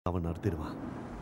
அவன் நடத்திடுவான்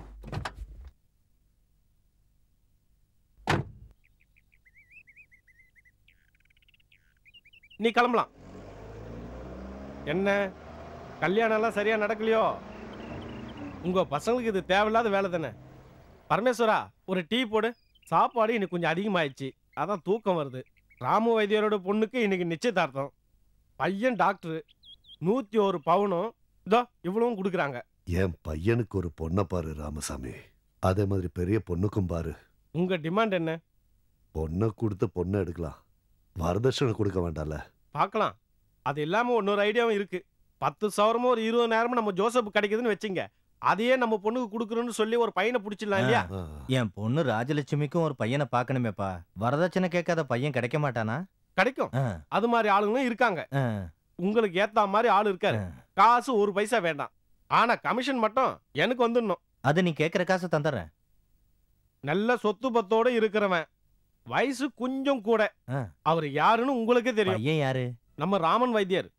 நீ கிளம்பலாம் என்ன கல்யாணம் எல்லாம் சரியா நடக்கலையோ உங்க பசங்களுக்கு இது தேவையில்லாத வேலை தானே பரமேஸ்வரா ஒரு டீ போடு சாப்பாடு இன்னைக்கு கொஞ்சம் அதிகமாயிடுச்சு அதான் தூக்கம் வருது ராமு வைத்தியரோட பொண்ணுக்கு இன்னைக்கு நிச்சயதார்த்தம் பையன் டாக்டர் நூத்தி ஒரு பவுனும் இதோ இவ்வளவும் கொடுக்குறாங்க என் பையனுக்கு ஒரு பொண்ணை பாரு ராமசாமி அதே மாதிரி பெரிய பொண்ணுக்கும் பாரு உங்க டிமாண்ட் என்ன பொண்ணை கொடுத்து பொண்ணை எடுக்கலாம் வரதட்சணை கொடுக்க வேண்டாம்ல பார்க்கலாம் அது இல்லாம இன்னொரு ஐடியாவும் இருக்கு பத்து சவரமும் ஒரு இருபதாயிரமும் நம்ம ஜோசப் கிடைக்குதுன்னு வச்சுங்க அதையே நம்ம பொண்ணுக்கு கொடுக்குறோன்னு சொல்லி ஒரு பையனை பிடிச்சிடலாம் இல்லையா ஆ, என் பொண்ணு ராஜலட்சுமிக்கும் ஒரு பையனை பார்க்கணுமேப்பா வரதட்சணை கேட்காத பையன் கிடைக்க மாட்டானா கிடைக்கும் ஆ, அது மாதிரி ஆளுங்களும் இருக்காங்க ஆ, உங்களுக்கு ஏத்த மாதிரி ஆள் இருக்காரு ஆ. காசு ஒரு பைசா வேண்டாம் ஆனா கமிஷன் மட்டும் எனக்கு வந்துடணும் அது நீ கேட்குற காசை தந்துடுறேன் நல்ல சொத்து பத்தோட இருக்கிறவன் வயசு கொஞ்சம் கூட ஆ. அவர் யாருன்னு உங்களுக்கே தெரியும் பையன் யாரு நம்ம ராமன் வைத்தியர்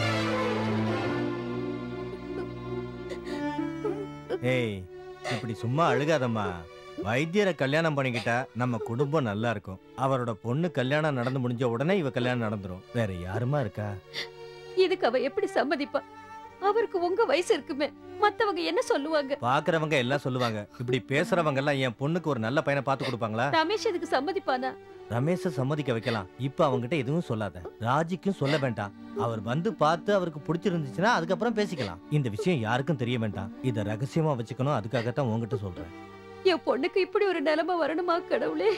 ஏய் இப்படி சும்மா அழுகாதம்மா வைத்தியரை கல்யாணம் பண்ணிக்கிட்டா நம்ம குடும்பம் நல்லா இருக்கும் அவரோட பொண்ணு கல்யாணம் நடந்து முடிஞ்ச உடனே இவ கல்யாணம் நடந்துரும் வேற யாருமா இருக்கா இதுக்கு அவ எப்படி சம்மதிப்பா அவருக்கு உங்க வயசு இருக்குமே மத்தவங்க என்ன சொல்லுவாங்க பாக்குறவங்க எல்லாம் சொல்லுவாங்க இப்படி பேசுறவங்க எல்லாம் என் பொண்ணுக்கு ஒரு நல்ல பையனை பார்த்து கொடுப்பாங்களா ரமேஷ் இதுக்கு சம்மதிப்பானா ரமேஷ சம்மதிக்க வைக்கலாம் இப்ப அவங்கிட்ட எதுவும் சொல்லாத ராஜிக்கும் சொல்ல வேண்டாம் அவர் வந்து பார்த்து அவருக்கு பிடிச்சிருந்துச்சுன்னா அதுக்கப்புறம் பேசிக்கலாம் இந்த விஷயம் யாருக்கும் தெரிய வேண்டாம் இத ரகசியமா வச்சுக்கணும் அதுக்காகத்தான் உங்ககிட்ட சொல்றேன் என் பொண்ணுக்கு இப்படி ஒரு நிலைமை வரணுமா கடவுளே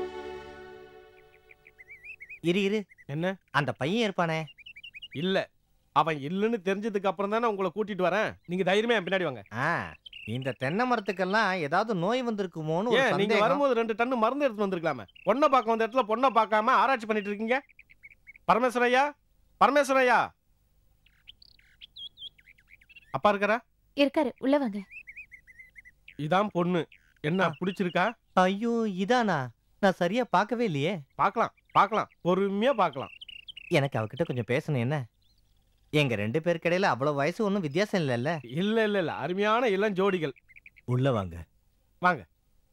இரு இரு என்ன அந்த பையன் இருப்பானே இல்ல அவன் இல்லைன்னு தெரிஞ்சதுக்கு அப்புறம் தானே உங்களை கூட்டிட்டு வரேன் நீங்க தைரியமா என் பின்னாடி வாங்க ஆ இந்த தென்னை மரத்துக்கெல்லாம் ஏதாவது நோய் வந்திருக்குமோன்னு ஒரு ஏன் நீங்க சந்தேகம் வரும்போது ரெண்டு டன்னு மருந்து எடுத்து வந்திருக்கலாமே பொண்ணை பார்க்க வந்த இடத்துல பொண்ணை பார்க்காம ஆராய்ச்சி பண்ணிட்டு இருக்கீங்க பரமேஸ்வரையா பரமேஸ்வரையா அப்பா இருக்கறா இருக்காரு உள்ள வாங்க இதான் பொண்ணு என்ன பிடிச்சிருக்கா ஐயோ இதானா நான் சரியா பார்க்கவே இல்லையே பார்க்கலாம் பார்க்கலாம் பொறுமையா பார்க்கலாம் எனக்கு அவகிட்ட கொஞ்சம் பேசணும் என்ன எங்க ரெண்டு பேருக்கு இடையில அவ்வளவு வயசு ஒன்றும் வித்தியாசம் இல்லைல்ல இல்ல இல்ல இல்ல அருமையான இளம் ஜோடிகள் உள்ள வாங்க வாங்க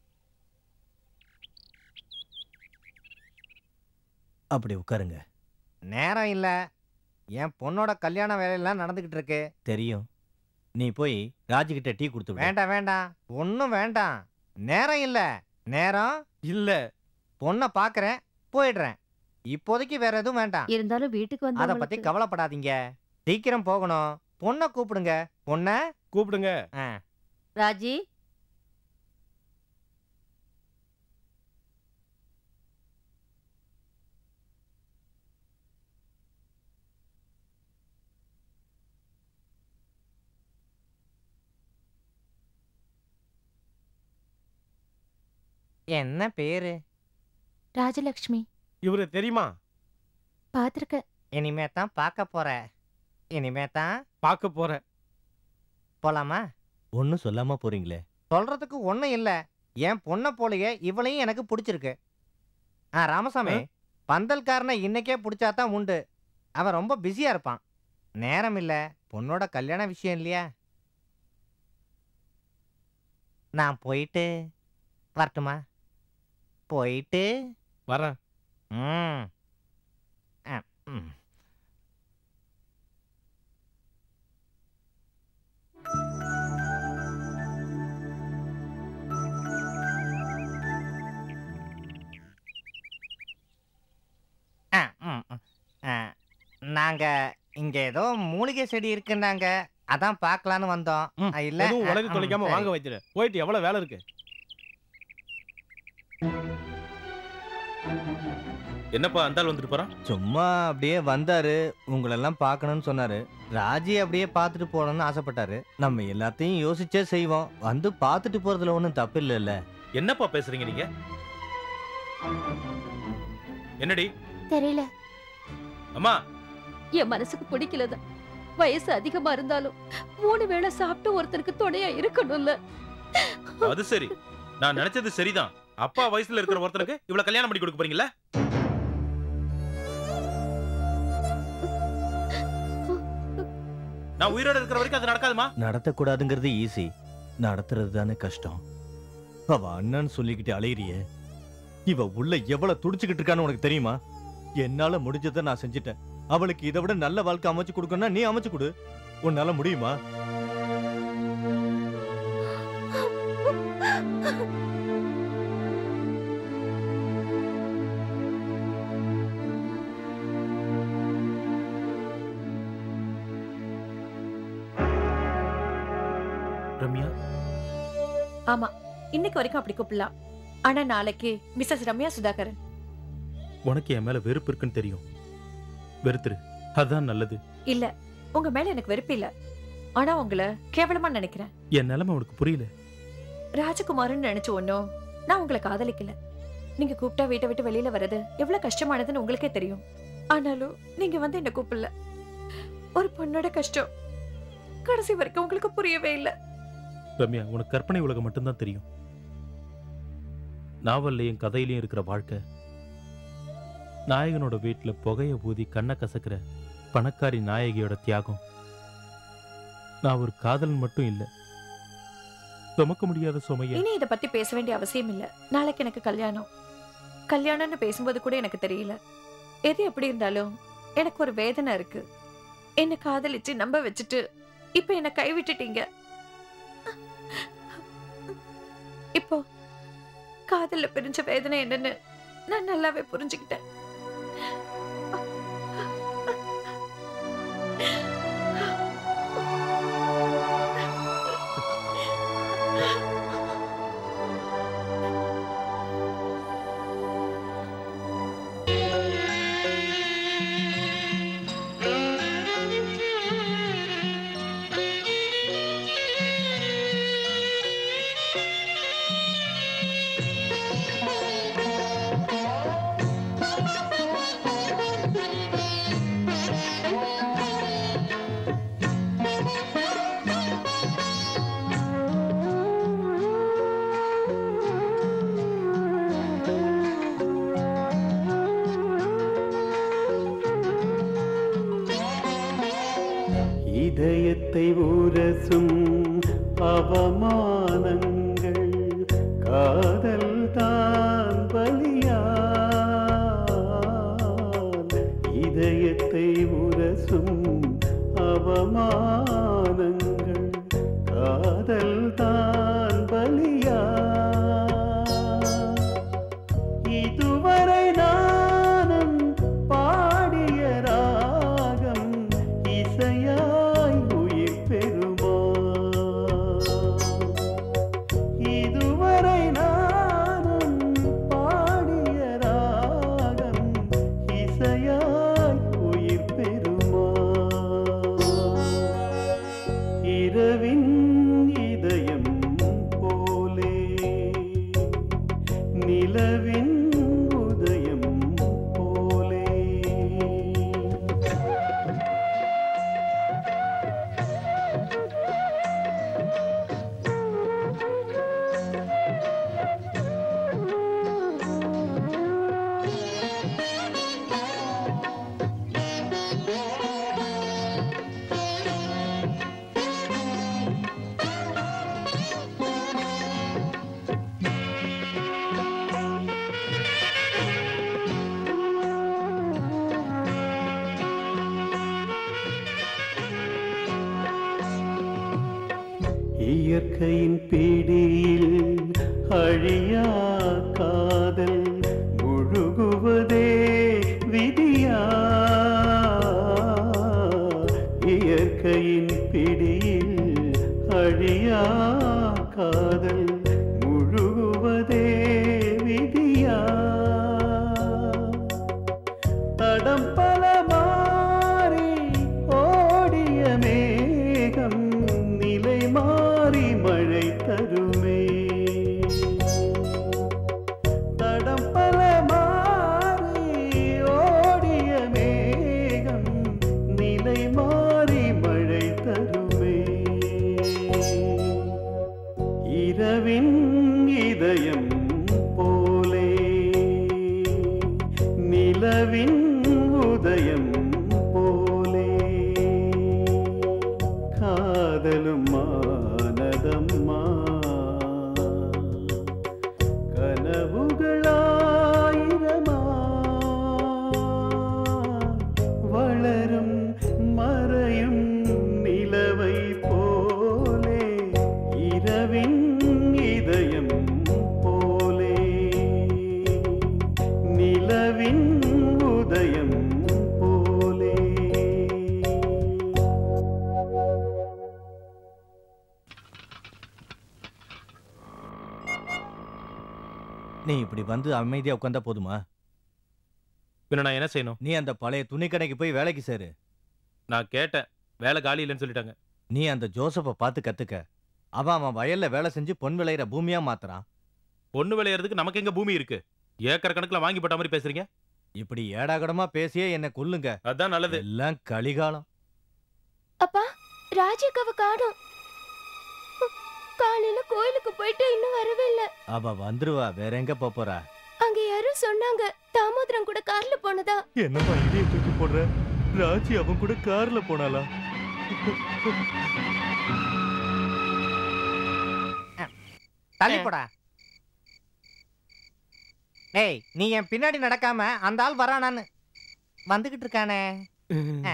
அப்படி உட்காருங்க நேரம் இல்ல என் பொண்ணோட கல்யாண வேலையெல்லாம் நடந்துகிட்டு இருக்கு தெரியும் நீ போய் ராஜுகிட்ட டீ கொடுத்து வேண்டாம் வேண்டாம் ஒன்றும் வேண்டாம் நேரம் இல்ல நேரம் இல்ல பொண்ணை பார்க்கறேன் போயிடுறேன் இப்போதைக்கு வேற எதுவும் வேண்டாம் இருந்தாலும் வீட்டுக்கு அத பத்தி கவலைப்படாதீங்க சீக்கிரம் போகணும் பொண்ணை கூப்பிடுங்க பொண்ணை கூப்பிடுங்க ஆ. ராஜி என்ன பேரு ராஜலக்ஷ்மி இவரு தெரியுமா பாத்திருக்க இனிமே தான் பார்க்க போற இனிமே தான் பார்க்க போறேன் போலாமா ஒன்றும் சொல்லாம போறீங்களே சொல்றதுக்கு ஒன்றும் இல்ல என் பொண்ணை போலயே இவளையும் எனக்கு பிடிச்சிருக்கு ஆ ராமசாமி பந்தல்காரனை இன்னைக்கே பிடிச்சாதான் உண்டு அவன் ரொம்ப பிஸியா இருப்பான் நேரம் இல்ல பொண்ணோட கல்யாண விஷயம் இல்லையா நான் போயிட்டு வரட்டுமா போயிட்டு வரேன் ம் ஆ, ம் ஆ, ம், ம். ஆ, நாங்க இங்க ஏதோ மூலிகை செடி இருக்குன்னாங்க அதான் பார்க்கலான்னு வந்தோம் ம், ஆ, இல்ல எதுவும் ஆ, உலகி ம், தொலைக்காம சரி. வாங்க வைத்திரு போயிட்டு எவ்வளவு வேலை இருக்கு என்னப்பா அந்தாள் வந்துட்டு போறான் சும்மா அப்படியே வந்தாரு உங்களெல்லாம் பார்க்கணும்னு சொன்னாரு ராஜி அப்படியே பார்த்துட்டு போகணும்னு ஆசைப்பட்டாரு நம்ம எல்லாத்தையும் யோசிச்சே செய்வோம் வந்து பார்த்துட்டு போறதுல ஒன்றும் தப்பு இல்லைல்ல என்னப்பா பேசுறீங்க நீங்க என்னடி தெரியல அம்மா என் மனசுக்கு பிடிக்கலதான் வயசு அதிகமா இருந்தாலும் மூணு வேளை சாப்பிட்டு ஒருத்தருக்கு துணையா இருக்கணும்ல அது சரி நான் நினைச்சது சரிதான் அப்பா வயசுல இருக்கிற ஒருத்தனுக்கு இவ்வளவு கல்யாணம் பண்ணி கொடுக்க போறீங்களா நான் உயிரோட இருக்கிற வரைக்கும் அது நடக்காதுமா நடத்தக்கூடாதுங்கிறது ஈஸி நடத்துறது தானே கஷ்டம் அவ அண்ணன்னு சொல்லிக்கிட்டு அலையிறியே இவ உள்ள எவ்வளவு துடிச்சுக்கிட்டு இருக்கான்னு உனக்கு தெரியுமா என்னால முடிஞ்சதை நான் செஞ்சுட்டேன் அவளுக்கு இதை விட நல்ல வாழ்க்கை அமைச்சு கொடுக்கணும்னா நீ அமைச்சு கொடு உன்னால முடியுமா ரம்யா ஆமா இன்னைக்கு வரைக்கும் அப்படி கூப்பிடலாம் ஆனா நாளைக்கு மிஸ்ஸஸ் ரம்யா சுதாகரன் உனக்கு என் மேல வெறுப்பு இருக்குன்னு தெரியும் வெறுத்துரு அதான் நல்லது இல்ல உங்க மேல எனக்கு வெறுப்பு இல்ல ஆனா உங்களை கேவலமா நினைக்கிறேன் என் நிலைமை உனக்கு புரியல ராஜகுமார்னு நினைச்ச ஒன்னும் நான் உங்களை காதலிக்கல நீங்க கூப்பிட்டா வீட்டை விட்டு வெளியில வர்றது எவ்வளவு கஷ்டமானதுன்னு உங்களுக்கே தெரியும் ஆனாலும் நீங்க வந்து என்ன கூப்பிடல ஒரு பொண்ணோட கஷ்டம் கடைசி வரைக்கும் உங்களுக்கு புரியவே இல்ல ரம்யா உனக்கு கற்பனை உலகம் மட்டும்தான் தெரியும் நாவல்லையும் கதையிலையும் இருக்கிற வாழ்க்கை நாயகனோட வீட்டுல புகைய ஊதி கண்ணை கசக்கிற பணக்காரி நாயகியோட தியாகம் நான் ஒரு காதலன் மட்டும் இல்ல சுமக்க முடியாத சுமைய இனி இத பத்தி பேச வேண்டிய அவசியம் இல்ல நாளைக்கு எனக்கு கல்யாணம் கல்யாணம்னு பேசும்போது கூட எனக்கு தெரியல எது எப்படி இருந்தாலும் எனக்கு ஒரு வேதனை இருக்கு என்ன காதலிச்சு நம்ப வச்சுட்டு இப்ப என்ன கைவிட்டுட்டீங்க இப்போ காதல்ல பிரிஞ்ச வேதனை என்னன்னு நான் நல்லாவே புரிஞ்சுக்கிட்டேன் இதயத்தை உரசும் அவமானங்கள் காதல் தான் பலியா இதயத்தை உரசும் அவமானங்கள் காதல் தான் பலியா இதுவரை நானும் பாடிய ராகம் இசையாய் உயிர் பெறுமா இதுவரை நானும் பாடிய ராகம் இசையாய் உயிர் பெறுமா இரவின் இதயம் போலே நிலவின் உதயம் போலே இயற்கையின் பிடியில் அழியா காதல் முழுகுவதே விதியா இயற்கையின் பிடியில் அழியா காதல் முழுகுவதே விதியா தடம் பல மாறி ஓடிய மேகம் நிலை மாறி மழை தருமே தடம் பல மாறி ஓடிய மேகம் நிலை மாறி மழை தருமே இரவின் இதயம் போலே நிலவின் உதயம் போலே காதலும் மானதம்மா இரவின் இதயம் போலே நிலவின் உதயம் போலே நீ இப்படி வந்து அமைதியா உட்காந்தா போதுமா பின்ன நான் என்ன செய்யணும் நீ அந்த பழைய துணி கடைக்கு போய் வேலைக்கு சேரு நான் கேட்டேன் வேலை காலி இல்லைன்னு சொல்லிட்டாங்க நீ அந்த ஜோசப்பை பார்த்து கத்துக்க அவன் அவன் வயல்ல வேலை செஞ்சு பொன் விளையிற பூமியா மாத்துறான் பொண்ணு விளையறதுக்கு நமக்கு எங்க பூமி இருக்கு ஏக்கர் கணக்குல வாங்கி போட்ட மாதிரி பேசுறீங்க இப்படி ஏடாகடமா பேசியே என்ன கொல்லுங்க அதான் நல்லது எல்லாம் கலிகாலம் அப்பா ராஜிக்காவை காணோம் காலையில கோயிலுக்கு போயிட்டு இன்னும் வரவே இல்ல அவ வந்துருவா வேற எங்க போப் போறா அங்க யாரும் சொன்னாங்க தாமோதரம் கூட கார்ல போனதா என்னப்பா இதைய தூக்கி போடுற ராஜி அவன் கூட கார்ல போனாளா தள்ளி போடா ஏய் நீ என் பின்னாடி நடக்காம அந்த ஆள் வரானான்னு வந்துகிட்டு இருக்கானே ஆ.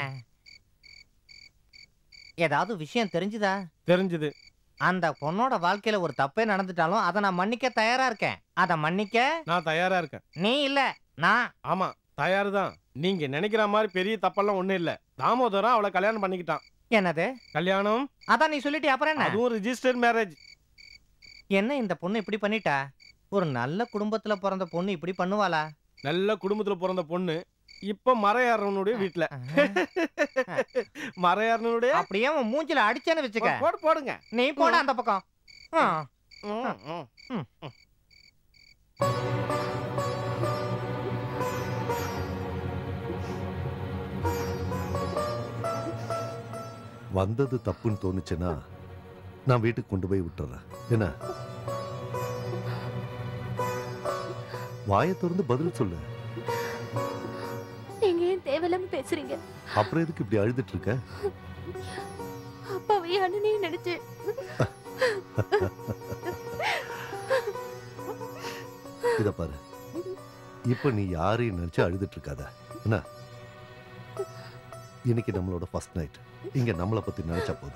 ஏதாவது விஷயம் தெரிஞ்சுதா தெரிஞ்சது அந்த பொண்ணோட வாழ்க்கையில ஒரு தப்பே நடந்துட்டாலும் அதை நான் மன்னிக்க தயாரா இருக்கேன் அதை மன்னிக்க நான் தயாரா இருக்கேன் நீ இல்ல நான் ஆமா தயாரு தான் நீங்க நினைக்கிற மாதிரி பெரிய தப்பெல்லாம் ஒண்ணும் இல்ல தாமோதரம் அவளை கல்யாணம் பண்ணிக்கிட்டான் என்னது கல்யாணம் அதான் நீ சொல்லிட்டு அப்புறம் என்ன அதுவும் ரிஜிஸ்டர் மேரேஜ் என்ன இந்த பொண்ணு இப்படி பண்ணிட்டா ஒரு நல்ல குடும்பத்துல பிறந்த பொண்ணு இப்படி பண்ணுவாளா நல்ல குடும்பத்துல பிறந்த பொண்ணு இப்ப மறையாறவனுடைய வீட்டுல மறையாறனுடைய அப்படியே உன் மூஞ்சில அடிச்சேன்னு வச்சுக்க போடு போடுங்க நீ போட அந்த பக்கம் ஆ. ம், ம். ம். வந்தது தப்புன்னு தோணுச்சுன்னா நான் வீட்டுக்கு கொண்டு போய் விட்டுறேன் என்ன வாயை திறந்து பதில் சொல்லு நீங்க ஏன் தேவையில்லாம பேசுறீங்க அப்புறம் எதுக்கு இப்படி அழுதுட்டு இருக்க அப்பாவை அண்ணனையும் நினைச்சு இத பாரு இப்ப நீ யாரையும் நினைச்சு அழுதுட்டு இருக்காத என்ன இன்னைக்கு நம்மளோட ஃபர்ஸ்ட் நைட் இங்க நம்மளை பத்தி நினைச்சா போதும்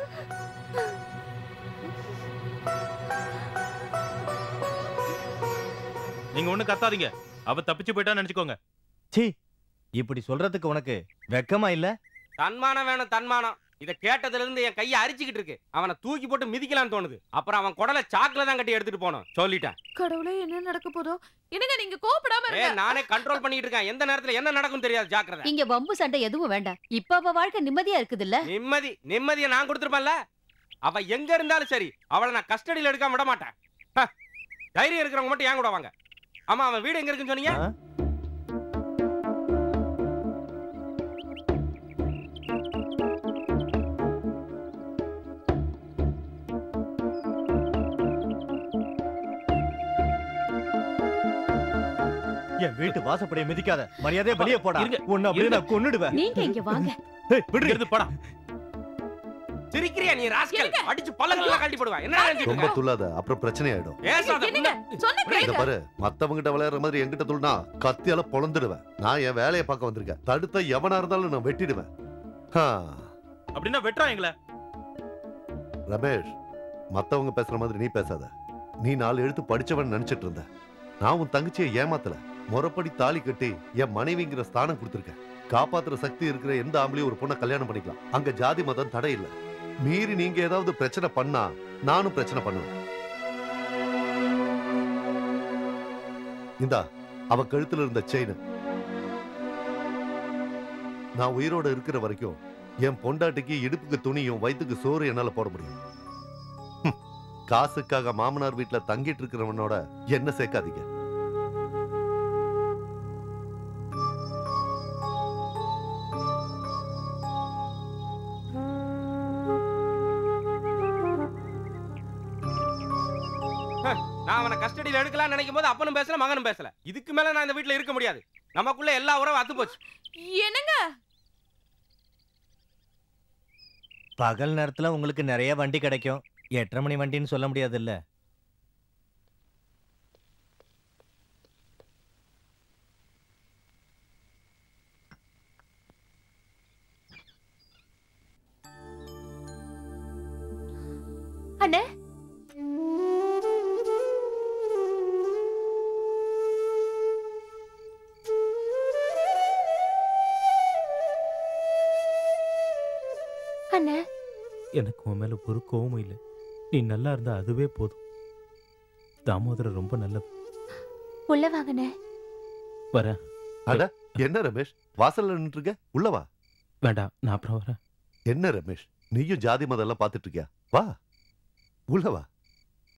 நீங்க ஒண்ணு கத்தாதீங்க அவ தப்பிச்சு போயிட்டான்னு நினைச்சுக்கோங்க சீ இப்படி சொல்றதுக்கு உனக்கு வெக்கமா இல்ல தன்மானம் வேணும் தன்மானம் இத கேட்டதுல இருந்து என் கையை அரிச்சுக்கிட்டு இருக்கு அவனை தூக்கி போட்டு மிதிக்கலாம்னு தோணுது அப்புறம் அவன் குடலை சாக்குல தான் கட்டி எடுத்துட்டு போனோம் சொல்லிட்டேன் கடவுளே என்ன நடக்க போதோ என்னங்க நீங்க கோபப்படாம ஏ இருங்க நானே கண்ட்ரோல் பண்ணிட்டு இருக்கேன் எந்த நேரத்துல என்ன நடக்கும் தெரியாது ஜாக்கிரதை இங்க வம்பு சண்டை எதுவும் வேண்டாம் இப்ப அவ வாழ்க்கை நிம்மதியா இருக்குதுல்ல நிம்மதி நிம்மதியை நான் கொடுத்துருப்பேன்ல அவ எங்க இருந்தாலும் சரி அவளை நான் கஸ்டடியில எடுக்காம விட மாட்டேன் ஹ, தைரியம் இருக்கிறவங்க மட்டும் ஏன் கூட வாங்க ஆமா அவன் வீடு எங்க இருக்குன்னு சொன்னீங்க ஆ? என் வீட்டு வாசப்படியை மிதிக்காத மரியாதையா வெளியே போடா இருங்க, உன்னை அப்படியே இருங்க. நான் கொன்னுடுவேன் நீங்க இங்க வாங்க ஏய், விடுறி. இருந்து போடா சிரிக்கிறியா நீ ராஸ்கல் அடிச்சு பல்லங்கள்லாம் கழட்டி போடுவேன் என்ன நினைச்சிட்டு ரொம்ப இருக்க? துள்ளாத அப்புறம் பிரச்சனை ஆயிடும் பேசாத என்னங்க சொன்ன இத கேளுங்க பாரு மத்தவங்கிட்ட விளையாடுற மாதிரி என்கிட்ட துள்னா கத்தியால பொழந்துடுவேன் நான் என் வேலையை பார்க்க வந்திருக்கேன் தடுத்த எவனா இருந்தாலும் நான் வெட்டிடுவேன் ஹா, அப்படின்னா வெட்டுறான் எங்களை ரமேஷ் மத்தவங்க பேசுற மாதிரி நீ பேசாத நீ நாலு எழுத்து படிச்சவன் நினைச்சிட்டு இருந்த நான் உன் தங்கச்சியை ஏமாத்தல முறைப்படி தாலி கட்டி என் மனைவிங்கிற ஸ்தானம் கொடுத்துருக்கேன் காப்பாத்துற சக்தி இருக்கிற எந்த ஆம்பளையும் ஒரு பொண்ணை கல்யாணம் பண்ணிக்கலாம் அங்க ஜாதி மதம் தடை இல்ல மீறி நீங்க ஏதாவது பிரச்சனை பண்ணா நானும் பிரச்சனை பண்ணுவேன் இந்தா அவ கழுத்துல இருந்த செயின் நான் உயிரோட இருக்கிற வரைக்கும் என் பொண்டாட்டிக்கு இடுப்புக்கு துணியும் வயித்துக்கு சோறு என்னால போட முடியும் ஹம், காசுக்காக மாமனார் வீட்டுல தங்கிட்டு இருக்கிறவனோட என்ன சேர்க்காதீங்க நான் அவனை கஸ்டடியில எடுக்கலாம்னு நினைக்கும் போது அப்பனும் பேசல மகனும் பேசல இதுக்கு மேல நான் இந்த வீட்டுல இருக்க முடியாது நமக்குள்ள எல்லா உறவும் அத்து போச்சு என்னங்க பகல் நேரத்துல உங்களுக்கு நிறைய வண்டி கிடைக்கும் எட்டரை மணி வண்டின்னு சொல்ல முடியாதுல்ல அண்ணே அண்ணே எனக்கு உன் மேல ஒரு கோவமும் இல்லை நீ நல்லா இருந்தா அதுவே போதும் தாமோதரன் ரொம்ப நல்லது உள்ள வாங்கண்ணே வரேன் அட என்ன ரமேஷ் வாசல்ல நின்று இருக்க உள்ள வா வேண்டாம் நான் அப்புறம் வரேன் என்ன ரமேஷ் நீயும் ஜாதி மதம் எல்லாம் பாத்துட்டு இருக்கியா வா உள்ள வா